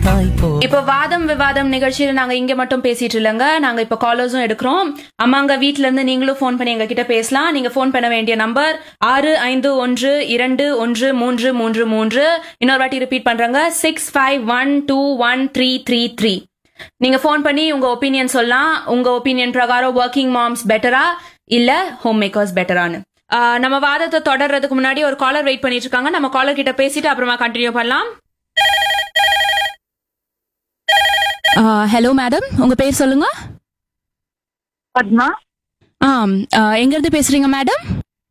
தாய் போ இப்போ வாதம் விவாதம் நிகழ்ச்சியில நாங்க இங்க மட்டும் பேசிட்டு இல்லைங்க நாங்க இப்ப காலர்ஸும் எடுக்கிறோம் அம்மாங்க வீட்ல இருந்து நீங்களும் ஃபோன் பண்ணி எங்க கிட்ட பேசலாம் நீங்க ஃபோன் பண்ண வேண்டிய நம்பர் ஆறு ஐந்து ஒன்று இரண்டு ஒன்று மூன்று மூன்று மூன்று இன்னொரு வாட்டி ரிப்பீட் பண்றாங்க six five one two one three three three நீங்க ஃபோன் பண்ணி உங்க ஒப்பீனியன் சொல்லலாம் உங்க ஒப்பீனியன் பிரகாரம் ஒர்க்கிங் மாம்ஸ் பெட்டரா இல்ல ஹோம் மேக்கர்ஸ் பெட்டரான்னு நம்ம வாதத்தை தொடர்றதுக்கு முன்னாடி ஒரு காலர் வெயிட் பண்ணிட்டு இருக்காங்க நம்ம காலர் கிட்ட பேசிட்டு அப்புறமா கண்டினியூ பண்ணலாம் ஹலோ மேடம் உங்க பேர் சொல்லுங்க பத்மா ஆம் ஆ, எங்க இருந்து பேசுறீங்க மேடம்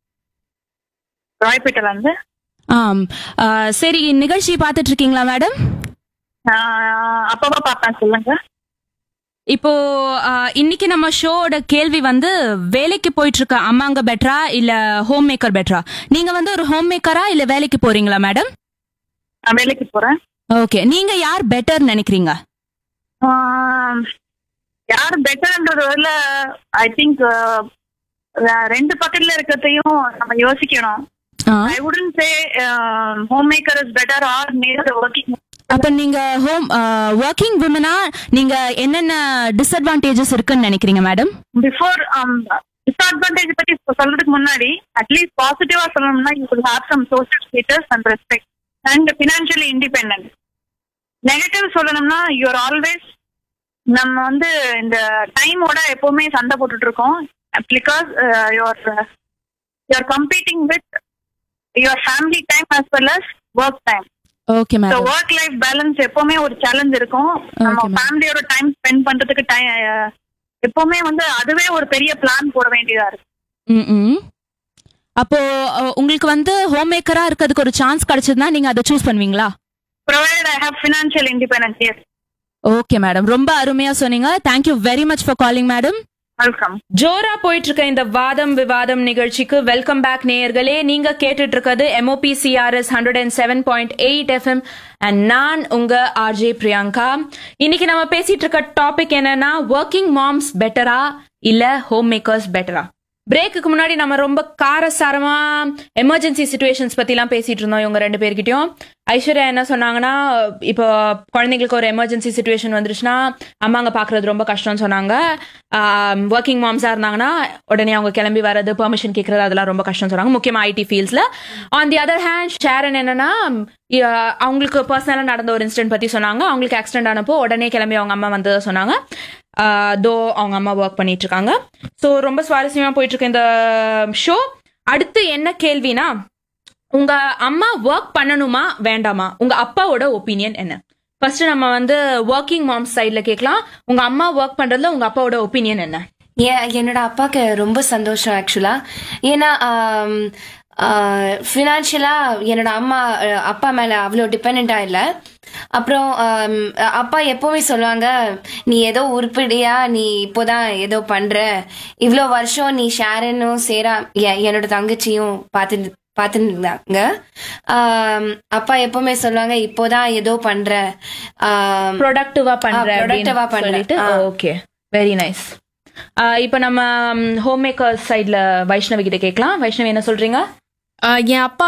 ராய்பேட்டைல இருந்து ஆம் ஆ, சரி நிகழ்ச்சி பார்த்துட்டு இருக்கீங்களா மேடம் ஆஹ் அப்பப்ப பார்ப்பேன் சொல்லுங்க இப்போ ஆ, இன்னைக்கு நம்ம ஷோவோட கேள்வி வந்து வேலைக்கு போயிட்டு இருக்க அம்மாங்க பெட்டரா இல்ல ஹோம் மேக்கர் பெட்டரா நீங்க வந்து ஒரு ஹோம் மேக்கரா இல்ல வேலைக்கு போறீங்களா மேடம் நான் வேலைக்கு போறேன் ஓகே நீங்க யார் பெட்டர் நினைக்கிறீங்க ஆஹ் யார் பெட்டர்ன்றது வரல ஐ திங்க் ரெண்டு பக்கத்துல இருக்கிறதையும் நம்ம யோசிக்கணும் ah, I would say home maker is better or mad working அப்ப நீங்க ஹோம் ஒர்க்கிங் விமனா நீங்க என்னென்ன டிஸ்அட்வான்டேஜஸ் இருக்குன்னு நினைக்கிறீங்க மேடம் பிஃபோர் டிஸ்அட்வான்டேஜ் பத்தி இப்ப சொல்றதுக்கு முன்னாடி அட்லீஸ்ட் பாசிட்டிவா சொல்லணும்னா you good have some social status and respect and financially independent negative சொல்லணும்னா யூஆர் ஆல்வேஸ் நம்ம வந்து இந்த டைமோட எப்பவுமே சண்டை போட்டுட்டு இருக்கோம் because your you're competing with your family time as well as work time okay so madam work life balance எப்பவுமே ஒரு சேலஞ்ச் இருக்கும் நம்ம Okay, ma'am. ஃபேமிலியோட டைம் ஸ்பெண்ட் பண்றதுக்கு time எப்பவுமே வந்து அதுவே ஒரு பெரிய பிளான் போட வேண்டியதா இருக்கு ம் அப்போ அஹ், உங்களுக்கு வந்து ஹோம் மேக்கரா இருக்கிறதுக்கு ஒரு சான்ஸ் கிடைச்சதுன்னா நீங்க அதை சூஸ் பண்ணுவீங்களா provide I have financial independence yes okay madam ரொம்ப அருமையா சொன்னீங்க thank you very much for calling madam welcome ஜோரா போயிட்டு இருக்க இந்த வாதம் விவாதம் நிகழ்ச்சிக்கு வெல்கம் பேக் நேயர்களே நீங்க கேட்டுட்டு இருக்கிறது MOP CRS hundred and seven point eight FM and நான் உங்க ஆர்ஜே பிரியங்கா இன்னைக்கு நம்ம பேசிட்டு இருக்க டாபிக் என்னன்னா ஒர்க்கிங் மாம்ஸ் பெட்டரா இல்ல ஹோம் மேக்கர்ஸ் பெட்டரா பிரேக்குக்கு முன்னாடி நம்ம ரொம்ப காரசாரமா எமர்ஜென்சி சுச்சுவேஷன்ஸ் பத்திலாம் பேசிட்டு இருந்தோம் இவங்க ரெண்டு பேர்கிட்டயும் ஐஸ்வர்யா என்ன சொன்னாங்கன்னா இப்போ குழந்தைங்களுக்கு ஒரு எமர்ஜென்சி சுச்சுவேஷன் வந்துருச்சுன்னா அம்மாங்க பாக்குறது ரொம்ப கஷ்டம்னு சொன்னாங்க ஒர்க்கிங் மாம்ஸா இருந்தாங்கன்னா உடனே அவங்க கிளம்பி வர்றது பெர்மிஷன் கேட்கறது அதெல்லாம் ரொம்ப கஷ்டம்னு சொன்னாங்க முக்கியமா ஐடி ஃபீல்ட்ஸ்ல on the other hand Sharon என்னன்னா அஹ், அவங்களுக்கு பர்சனலா நடந்த ஒரு இன்சிடென்ட் பத்தி சொன்னாங்க அவங்களுக்கு ஆக்சிடென்ட் ஆனப்போ உடனே கிளம்பி அவங்க அம்மா வந்ததை சொன்னாங்க தோ அவங்க அம்மா ஒர்க் பண்ணிட்டு இருக்காங்க ஸோ ரொம்ப சுவாரஸ்யமா போயிட்டு இருக்கு இந்த ஷோ அடுத்து என்ன கேள்வினா உங்க அம்மா ஒர்க் பண்ணணுமா வேண்டாமா உங்க அப்பாவோட ஒப்பீனியன் என்ன ஃபர்ஸ்ட் நம்ம வந்து ஒர்க்கிங் மாம்ஸ் சைட்ல கேட்கலாம் உங்க அம்மா ஒர்க் பண்றதுல உங்க அப்பாவோட ஒப்பீனியன் என்ன ஏன் என்னோட அப்பாவுக்கு ரொம்ப சந்தோஷம் ஆக்சுவலா ஏன்னா ஃபினான்ஷியலா என்னோட அம்மா அஹ், அப்பா மேல அவ்வளோ டிபெண்டா இல்லை அப்புறம் ஆம், அப்பா எப்பவுமே சொல்லுவாங்க நீ ஏதோ உருப்படியா நீ இப்போதான் ஏதோ பண்ற இவ்வளோ வருஷம் நீ ஷேரனும் சேரா எ- என்னோட தங்கச்சியும் பார்த்து பார்த்துட்டு இருந்தாங்க ஆம், அப்பா எப்பவுமே சொல்லுவாங்க இப்போதான் ஏதோ பண்ற ஆம், ப்ரொடக்டிவா பண்ற ஆ, productive-ஆ அப்படின்னு பண்றேன். சொல்லிட்டு ஆ. ஓகே வெரி நைஸ் இப்போ நம்ம ஹோம் மேக்கர் சைட்ல வைஷ்ணவி கிட்ட கேட்கலாம் வைஷ்ணவி என்ன சொல்றீங்க ஆஹ் என் அப்பா